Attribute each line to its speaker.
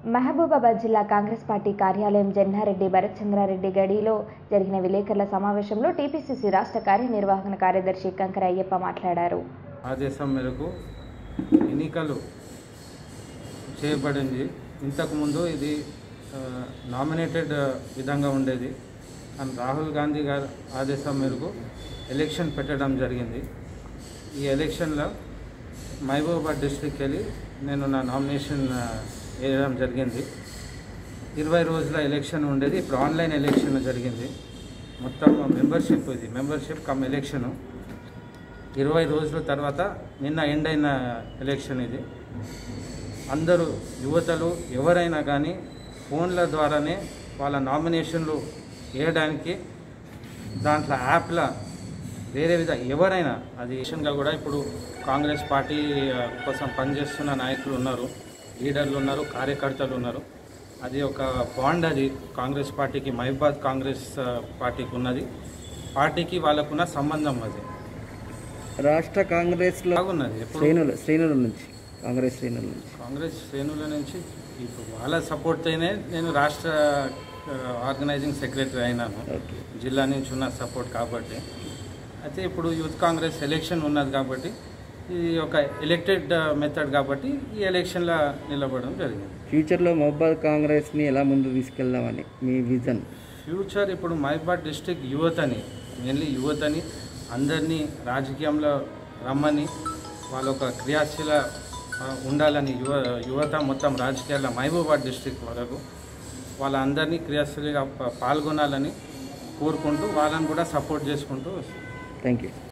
Speaker 1: మహబూబాబాద్ జిల్లా కాంగ్రెస్ పార్టీ కార్యాలయం జన్నారెడ్డి భరత్ చంద్రారెడ్డి గడిలో జరిగిన విలేకరుల సమావేశంలో టీపీసీసీ రాష్ట్ర కార్యనిర్వహణ కార్యదర్శి కంకర అయ్యప్ప మాట్లాడారు
Speaker 2: ఆదేశం మేరకు ఎన్నికలు చేయబడింది ఇంతకుముందు ఇది నామినేటెడ్ విధంగా ఉండేది కానీ రాహుల్ గాంధీ గారి ఆదేశం మేరకు ఎలక్షన్ పెట్టడం జరిగింది ఈ ఎలక్షన్లో మహబూబాబాద్ డిస్ట్రిక్ట్కి వెళ్ళి నేను నా నామినేషన్ ఆ, వేయడం జరిగింది ఇరవై రోజుల ఎలక్షన్ ఉండేది ఇప్పుడు ఆన్లైన్ ఎలక్షన్ జరిగింది మొత్తం మెంబర్షిప్ ఇది మెంబర్షిప్ కమ్ ఎలక్షను ఇరవై రోజుల తర్వాత నిన్న ఎండ్ అయిన ఎలక్షన్ ఇది అందరూ యువతలు ఎవరైనా కానీ ఫోన్ల ద్వారానే వాళ్ళ నామినేషన్లు వేయడానికి దాంట్లో యాప్ల వేరే విధ ఎవరైనా అది విషయంగా కూడా ఇప్పుడు కాంగ్రెస్ పార్టీ ఆ, కోసం పనిచేస్తున్న నాయకులు ఉన్నారు లీడర్లు ఉన్నారు కార్యకర్తలు ఉన్నారు అది ఒక బాండ్ అది కాంగ్రెస్ పార్టీకి మహిబాద్ కాంగ్రెస్ ఆ, పార్టీకి ఉన్నది పార్టీకి వాళ్ళకున్న సంబంధం అది
Speaker 3: రాష్ట్ర కాంగ్రెస్లో
Speaker 2: బాగున్నది ఎప్పుడు
Speaker 3: శ్రేణుల శ్రేణుల నుంచి కాంగ్రెస్ శ్రేణుల నుంచి
Speaker 2: కాంగ్రెస్ శ్రేణుల నుంచి ఇప్పుడు వాళ్ళ సపోర్ట్తోనే నేను రాష్ట్ర ఆ, ఆర్గనైజింగ్ సెక్రటరీ అయినాను
Speaker 3: ఓకే
Speaker 2: జిల్లా నుంచి ఉన్న సపోర్ట్ కాబట్టి అయితే ఇప్పుడు యూత్ కాంగ్రెస్ ఎలక్షన్ ఉన్నది కాబట్టి ఇది ఒక ఎలక్టెడ్ మెథడ్ కాబట్టి ఈ ఎలక్షన్లో నిలబడడం జరిగింది
Speaker 3: ఫ్యూచర్లో మహబాద్ కాంగ్రెస్ని ఎలా ముందు తీసుకెళ్దామని మీ విజన్
Speaker 2: ఫ్యూచర్ ఇప్పుడు మహిబాద్ డిస్టిక్ యువతని మెయిన్లీ యువతని అందరినీ రాజకీయంలో రమ్మని వాళ్ళ ఒక క్రియాశీల ఆ, ఉండాలని యువ యువత మొత్తం రాజకీయాల్లో మహబూబాద్ డిస్టిక్ వరకు వాళ్ళందరినీ క్రియాశీలిగా ప- పాల్గొనాలని కోరుకుంటూ వాళ్ళని కూడా సపోర్ట్ చేసుకుంటూ
Speaker 3: థ్యాంక్ యూ